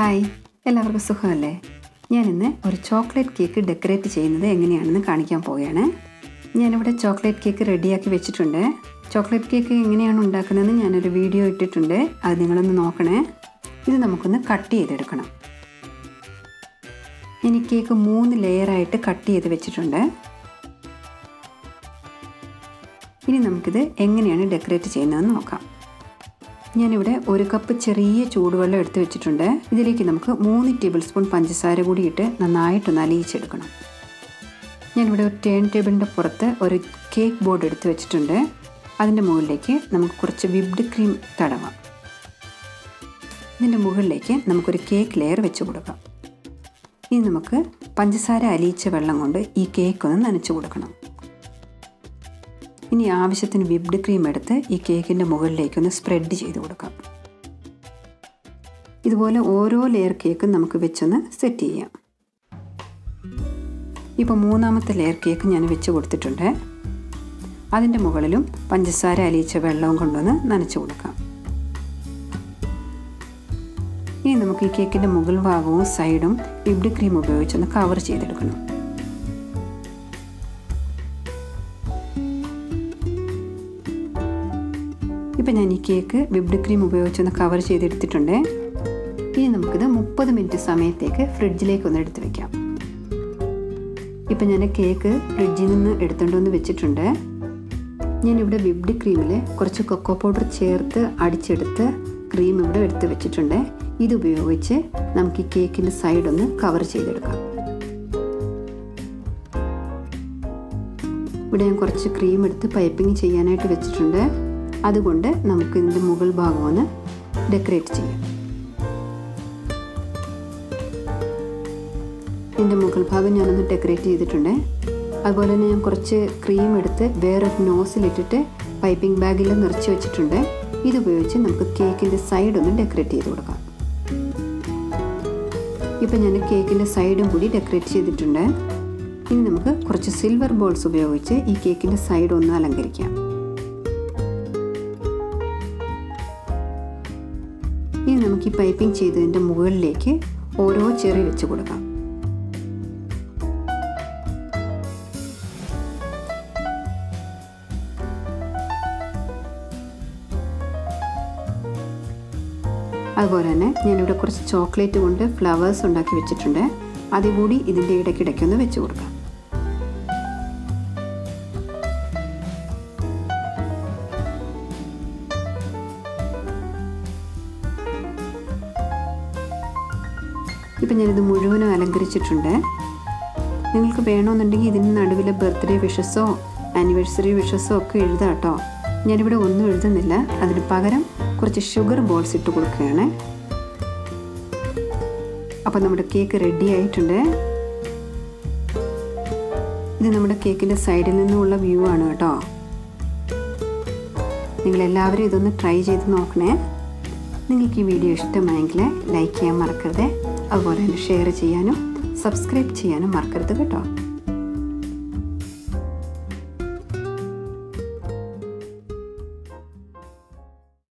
hi എല്ലാവർക്കും സുഖമല്ലേ ഞാനിന്ന് ഒരു ചോക്ലേറ്റ് കേക്ക് ഡെക്കറേറ്റ് ചെയ്യുന്നത് എങ്ങനെയാണെന്ന് കാണിക്കാൻ പോവുകയാണ് ഞാനിവിടെ ചോക്ലേറ്റ് കേക്ക് റെഡിയാക്കി വെച്ചിട്ടുണ്ട് ചോക്ലേറ്റ് കേക്ക് എങ്ങനെയാണ് ഉണ്ടാക്കുന്നതെന്ന് ഞാനൊരു വീഡിയോ ഇട്ടിട്ടുണ്ട് അത് നിങ്ങളൊന്ന് നോക്കണേ ഇത് നമുക്കൊന്ന് കട്ട് ചെയ്തെടുക്കണം ഞാൻ ഈ കേക്ക് മൂന്ന് ലെയറായിട്ട് കട്ട് ചെയ്ത് വെച്ചിട്ടുണ്ട് ഇനി നമുക്കിത് എങ്ങനെയാണ് ഡെക്കറേറ്റ് ചെയ്യുന്നതെന്ന് നോക്കാം ഞാനിവിടെ ഒരു കപ്പ് ചെറിയ ചൂടുവെള്ളം എടുത്ത് വെച്ചിട്ടുണ്ട് ഇതിലേക്ക് നമുക്ക് മൂന്ന് ടേബിൾ സ്പൂൺ പഞ്ചസാര കൂടി ഇട്ട് നന്നായിട്ടൊന്ന് അലിയിച്ചെടുക്കണം ഞാനിവിടെ ഒരു ടേൺ ടേബിളിൻ്റെ പുറത്ത് ഒരു കേക്ക് ബോർഡ് എടുത്ത് വെച്ചിട്ടുണ്ട് അതിൻ്റെ മുകളിലേക്ക് നമുക്ക് കുറച്ച് വിബ്ഡ് ക്രീം തടവാം ഇതിൻ്റെ മുകളിലേക്ക് നമുക്കൊരു കേക്ക് ലെയർ വെച്ച് കൊടുക്കാം ഇനി നമുക്ക് പഞ്ചസാര അലിയിച്ച വെള്ളം കൊണ്ട് ഈ കേക്ക് ഒന്ന് നനച്ചു കൊടുക്കണം ഇനി ആവശ്യത്തിന് വിബ്ഡ് ക്രീം എടുത്ത് ഈ കേക്കിൻ്റെ മുകളിലേക്കൊന്ന് സ്പ്രെഡ് ചെയ്ത് കൊടുക്കാം ഇതുപോലെ ഓരോ ലെയർ കേക്കും നമുക്ക് വെച്ചൊന്ന് സെറ്റ് ചെയ്യാം ഇപ്പോൾ മൂന്നാമത്തെ ലെയർ കേക്ക് ഞാൻ വെച്ച് കൊടുത്തിട്ടുണ്ട് അതിൻ്റെ മുകളിലും പഞ്ചസാര അലിയിച്ച വെള്ളവും കൊണ്ടൊന്ന് നനച്ചു കൊടുക്കാം ഇനി നമുക്ക് ഈ കേക്കിൻ്റെ മുകൾ ഭാഗവും സൈഡും വിബ്ഡ് ക്രീം ഉപയോഗിച്ചൊന്ന് കവർ ചെയ്തെടുക്കണം ഇപ്പം ഞാൻ ഈ കേക്ക് വിബ്ഡ് ക്രീം ഉപയോഗിച്ചൊന്ന് കവർ ചെയ്തെടുത്തിട്ടുണ്ട് ഇനി നമുക്കിത് മുപ്പത് മിനിറ്റ് സമയത്തേക്ക് ഫ്രിഡ്ജിലേക്ക് ഒന്ന് എടുത്ത് വെക്കാം ഇപ്പം ഞാൻ കേക്ക് ഫ്രിഡ്ജിൽ നിന്ന് എടുത്തുകൊണ്ടൊന്ന് വെച്ചിട്ടുണ്ട് ഞാനിവിടെ വിബ്ഡ് ക്രീമിൽ കുറച്ച് കൊക്കോ പൗഡർ ചേർത്ത് അടിച്ചെടുത്ത് ക്രീം ഇവിടെ എടുത്ത് വെച്ചിട്ടുണ്ട് ഇതുപയോഗിച്ച് നമുക്ക് ഈ കേക്കിൻ്റെ സൈഡ് ഒന്ന് കവർ ചെയ്തെടുക്കാം ഇവിടെ ഞാൻ കുറച്ച് ക്രീം എടുത്ത് പൈപ്പിംഗ് ചെയ്യാനായിട്ട് വെച്ചിട്ടുണ്ട് അതുകൊണ്ട് നമുക്ക് ഇതിൻ്റെ മുകൾ ഭാഗം ഒന്ന് ഡെക്കറേറ്റ് ചെയ്യാം ഇതിൻ്റെ മുകൾ ഭാഗം ഞാനൊന്ന് ഡെക്കറേറ്റ് ചെയ്തിട്ടുണ്ട് അതുപോലെ തന്നെ ഞാൻ കുറച്ച് ക്രീം എടുത്ത് വേറൊരു നോസിലിട്ടിട്ട് പൈപ്പിംഗ് ബാഗിൽ നിറച്ച് വെച്ചിട്ടുണ്ട് ഇതുപയോഗിച്ച് നമുക്ക് കേക്കിൻ്റെ സൈഡ് ഒന്ന് ഡെക്കറേറ്റ് ചെയ്ത് കൊടുക്കാം ഇപ്പം ഞാൻ കേക്കിൻ്റെ സൈഡും കൂടി ഡെക്കറേറ്റ് ചെയ്തിട്ടുണ്ട് ഇനി നമുക്ക് കുറച്ച് സിൽവർ ബോൾസ് ഉപയോഗിച്ച് ഈ കേക്കിൻ്റെ സൈഡ് ഒന്ന് അലങ്കരിക്കാം ഇനി നമുക്ക് ഈ പൈപ്പിംഗ് ചെയ്തതിൻ്റെ മുകളിലേക്ക് ഓരോ ചെറി വെച്ച് കൊടുക്കാം അതുപോലെ തന്നെ ഞാനിവിടെ കുറച്ച് ചോക്ലേറ്റ് കൊണ്ട് ഫ്ലവേഴ്സ് ഉണ്ടാക്കി വെച്ചിട്ടുണ്ട് അതുകൂടി ഇതിൻ്റെ ഇടയ്ക്കിടയ്ക്കൊന്ന് വെച്ച് കൊടുക്കാം ഇപ്പം ഞാനിത് മുഴുവനും അലങ്കരിച്ചിട്ടുണ്ട് നിങ്ങൾക്ക് വേണമെന്നുണ്ടെങ്കിൽ ഇതിന് നടുവിൽ ബർത്ത്ഡേ വിഷസോ ആനിവേഴ്സറി വിഷസോ ഒക്കെ എഴുതാം കേട്ടോ ഞാനിവിടെ ഒന്നും എഴുതുന്നില്ല അതിന് പകരം കുറച്ച് ഷുഗർ ബോൾസ് ഇട്ട് കൊടുക്കുകയാണ് അപ്പോൾ നമ്മുടെ കേക്ക് റെഡി ആയിട്ടുണ്ട് ഇത് നമ്മുടെ കേക്കിൻ്റെ സൈഡിൽ നിന്നുമുള്ള വ്യൂ ആണ് കേട്ടോ നിങ്ങളെല്ലാവരും ഇതൊന്ന് ട്രൈ ചെയ്ത് നോക്കണേ നിങ്ങൾക്ക് ഈ വീഡിയോ ഇഷ്ടമായെങ്കിൽ ലൈക്ക് ചെയ്യാൻ മറക്കരുത് അതുപോലെ തന്നെ ഷെയർ ചെയ്യാനും സബ്സ്ക്രൈബ് ചെയ്യാനും മറക്കരുത് കേട്ടോ